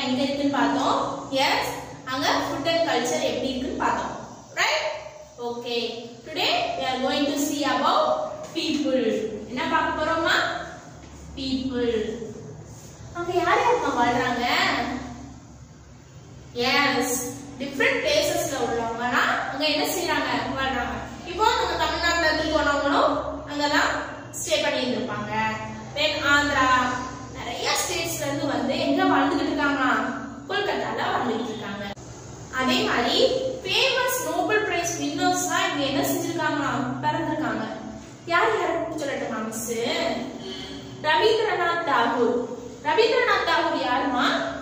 எங்க இருக்குன்னு பார்த்தோம் எஸ் அங்க ஃபுட் அண்ட் கல்ச்சர் எப்படி இருக்குன்னு பார்த்தோம் right okay today we are going to see about people என்ன பார்க்க போறோமா people அங்க யார் யாருமா வாழ்றாங்க எஸ் டிஃப்ரெண்ட் பிளேசஸ்ல உள்ளவங்கன்னா அங்க என்ன செய்றாங்க வாழ்றாங்க இப்போ நம்ம தமிழ்நாட்டுல இருந்து போனவங்களும் அங்கதான் ஸ்டே பண்ணி இருந்திருப்பாங்க தென் ஆந்திரா நிறைய ஸ்டேட்ஸ்ல இருந்து வந்து எங்க வாழ்ந்துகிட்டு இருக்காங்களா கொல்கத்தால வாழ்ந்துகிட்டு இருக்காங்க அதே மாதிரி ஃபேமஸ் நோபல் பிரைஸ் வின்னர்ஸ்லாம் இங்க என்ன செஞ்சிருக்காங்களா பிறந்திருக்காங்க யார் யார் சொல்லட்டுமா மிஸ் ரவீந்திரநாத் தாகூர் ரவீந்திரநாத் தாகூர் யாருமா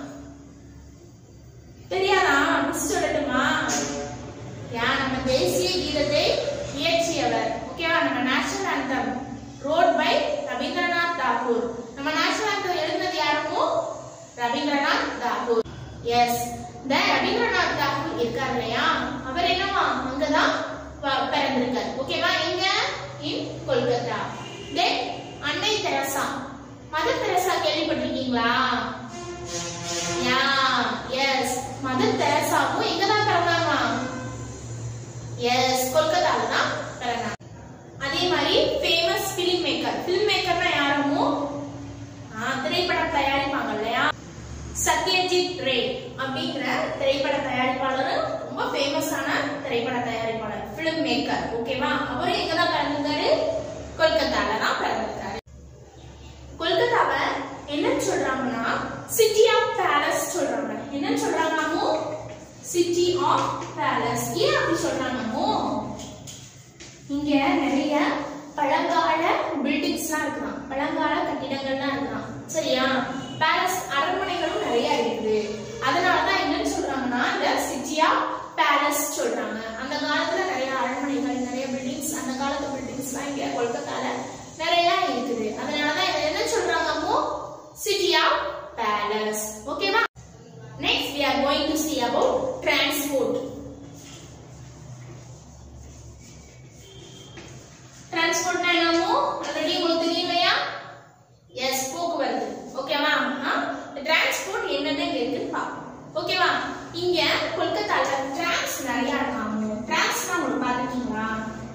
தெரியாதா மிஸ் சொல்லட்டுமா யா நம்ம தேசிய கீதத்தை இயற்றியவர் ஓகேவா நம்ம national anthem wrote by Rabindranath Tagore நம்ம நேஷனல் anthem எழுதினது யாருமோ ரவீந்திரநாத் தாகூர் எஸ் இந்த ரவீந்திரநாத் தாகூர் இருக்கார் இல்லையா அவர் என்னவா அங்கதான் ப- பிறந்திருக்கார் ஓகேவா எங்க இன் கொல்கத்தா தென் அன்னை தெரசா மதர் தெரசா கேள்விப்பட்டிருக்கீங்களா யா எஸ் மதர் தெரசாவும் எங்க தான் பிறந்தாங்களா எஸ் கொல்கத்தால தான் பிறந்தாங்க அதே மாதிரி ஃபேமஸ் ஃபிலிம் மேக்கர் ஃபிலிம் மேக்கர்னா யாருமோ ஆ, திரைப்படம் தயாரிப்பாங்க இல்லையா சத்யஜித் ரே அப்படிங்கிற திரைப்பட தயாரிப்பாளர் ரொம்ப ஃபேமஸான திரைப்பட தயாரிப்பாளர் ஃபிலிம் மேக்கர் ஓகேவா அவரும் எங்க தான் பிறந்திருக்காரு கொல்கத்தால தான் பிறந்திருக்காரு கொல்கத்தாவை என்ன சொல்றாங்கன்னா சிட்டி ஆஃப் பேலஸ் சொல்றாங்க என்ன சொல்றாங்கமோ சிட்டி ஆஃப் பேலஸ் ஏன் அப்படி சொல்றாங்கமோ இங்க நிறைய பழங்கால பில்டிங்ஸ்லாம் இருக்கலாம் பழங்கால கட்டிடங்கள்லாம் இருக்கலாம் சரியா பேலஸ் அரண்மனைகளும் நிறைய இருக்குது அதனாலதான் என்னன்னு சொல்றாங்கன்னா இந்த சிட்டி ஆஃப் பேலஸ் சொல்றாங்க அந்த காலத்துல நிறைய அரண்மனைகள் நிறைய பில்டிங்ஸ் அந்த காலத்து பில்டிங்ஸ்லாம் இங்க கொல்கத்தால நிறைய இருக்குது அதனாலதான் இதை என்ன சொல்றாங்கமோ சிட்டி ஆஃப் பேலஸ் ஓகேவா next we are going to see about transport டிரான்ஸ்போர்ட்னா என்னமோ ஆல்ரெடி உங்களுக்கு தெரியும் இல்லையா எஸ் போக்குவரத்து ஓகேவா டிரான்ஸ்போர்ட் என்னென்ன இங்க இருக்குன்னு பார்ப்போம் ஓகேவா இங்க கொல்கத்தால டிரான்ஸ் நிறைய இருக்காங்க டிரான்ஸ்னா உங்களுக்கு பார்த்துருக்கீங்களா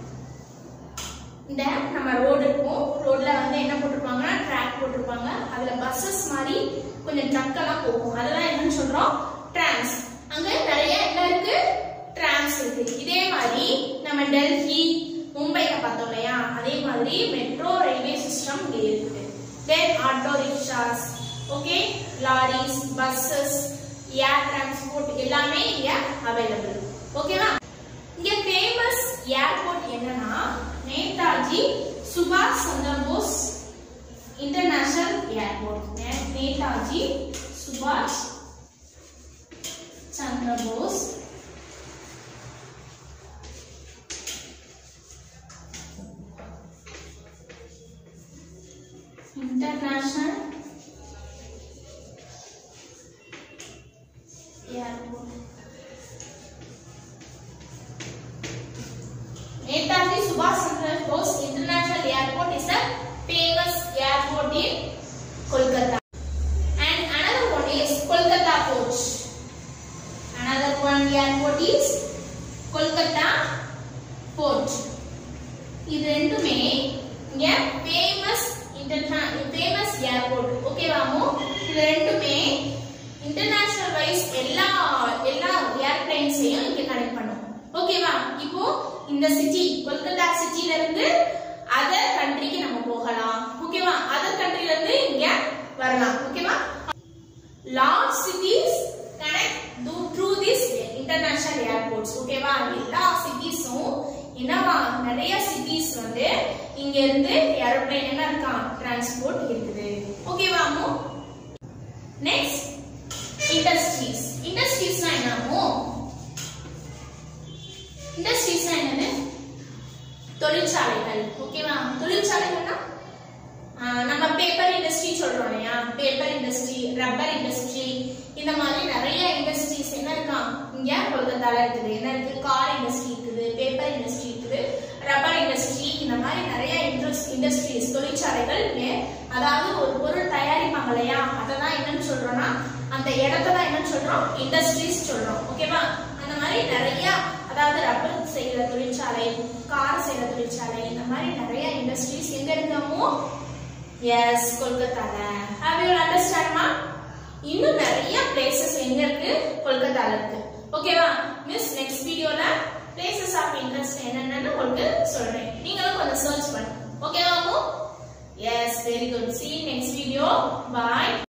இந்த நம்ம ரோடு இருக்கும் ரோட்ல வந்து என்ன போட்டிருப்பாங்கன்னா ட்ராக் போட்டிருப்பாங்க அதுல பஸ்ஸஸ் மாதிரி கொஞ்சம் ட்ரக் எல்லாம் போகும் அதெல்லாம் என்னன்னு சொல்றோம் டிரான்ஸ் அங்க நிறைய என்ன இருக்கு டிரான்ஸ் இருக்கு இதே மாதிரி நம்ம டெல்லி மும்பைல பார்த்தோம் இல்லையா அதே மாதிரி மெட்ரோ ரயில்வே சிஸ்டம் இங்க இருக்குது then auto rickshaws okay lorries buses air transport எல்லாமே இங்க அவைலபிள் ஓகேவா இங்க ஃபேமஸ் ஏர்போர்ட் என்னன்னா நேதாஜி சுபாஷ் சந்திர போஸ் இன்டர்நேஷனல் ஏர்போர்ட் நே- நேதாஜி சுபாஷ் Chandra Bose international airport Netaji Subhash Chandra Bose International Airport is a famous airport in Kolkata. And another one is Kolkata Port. Another one airport is Kolkata Port. இது ரெண்டுமே இங்க famous famous airport ஓகேவாமோ இது ரெண்டுமே international wise எல்லா எல்லா ஏர்பிளைன்ஸையும் இங்க connect பண்ணும் ஓகேவா இப்போ இந்த சிட்டி கொல்கத்தா சிட்டில இருந்து அதர் கண்ட்ரிக்கு நம்ம போகலாம் ஓகேவா அதர் கண்ட்ரில இருந்து இங்க வரலாம் ஓகேவா large cities connect do- through this international airports ஓகேவா எல்லா சிட்டிஸும் என்னவா நிறைய சிட்டிஸ் வந்து இங்க இருந்து ஏரோப்ளேன் என்ன இருக்கான் டிரான்ஸ்போர்ட் இருக்குது ஓகேவா அம்மு நெக்ஸ்ட் இண்டஸ்ட்ரீஸ் இண்டஸ்ட்ரீஸ்னா என்னமோ இண்டஸ்ட்ரீஸ்னா என்னது தொழிற்சாலைகள் ஓகேவா தொழிற்சாலைகள்னா ஆஹ் நம்ம பேப்பர் இண்டஸ்ட்ரி சொல்றோம் இல்லையா பேப்பர் இண்டஸ்ட்ரி ரப்பர் இண்டஸ்ட்ரி இந்த மாதிரி நிறைய இண்டஸ்ட்ரீஸ் என்ன இருக்கான் இங்க கொல்கத்தால இருக்குது என்ன இருக்கு கார் இண்டஸ்ட்ரி இருக்குது பேப்பர் இண்டஸ்ட்ரி இருக்குது ரப்பர் இண்டஸ்ட்ரி இந்த மாதிரி நிறைய இண்டஸ்ட்ரீஸ் தொழிற்சாலைகள் இங்க அதாவது ஒரு பொருள் தயாரிப்பாங்க இல்லையா அதை தான் என்னன்னு சொல்றோம்னா அந்த இடத்த தான் சொல்றோம் இண்டஸ்ட்ரீஸ் சொல்றோம் ஓகேவா அந்த மாதிரி நிறைய அதாவது ரப்பர் செய்யற தொழிற்சாலை கார் செய்யற தொழிற்சாலை இந்த மாதிரி நிறைய இண்டஸ்ட்ரீஸ் எங்க இருக்காமோ எஸ் கொல்கத்தால ஹேவ் யூ அண்டர்ஸ்டாண்ட்மா இன்னும் நிறைய பிளேசஸ் எங்க இருக்கு கொல்கத்தால இருக்கு ஓகேவா மிஸ் நெக்ஸ்ட் வீடியோல பிளேசஸ் ஆஃப் இன்ட்ரெஸ்ட் என்னென்னு உங்களுக்கு சொல்றேன் நீங்களும் கொஞ்சம் சர்ச் பண்ணுங்க ஓகேவா yes very good see you next video bye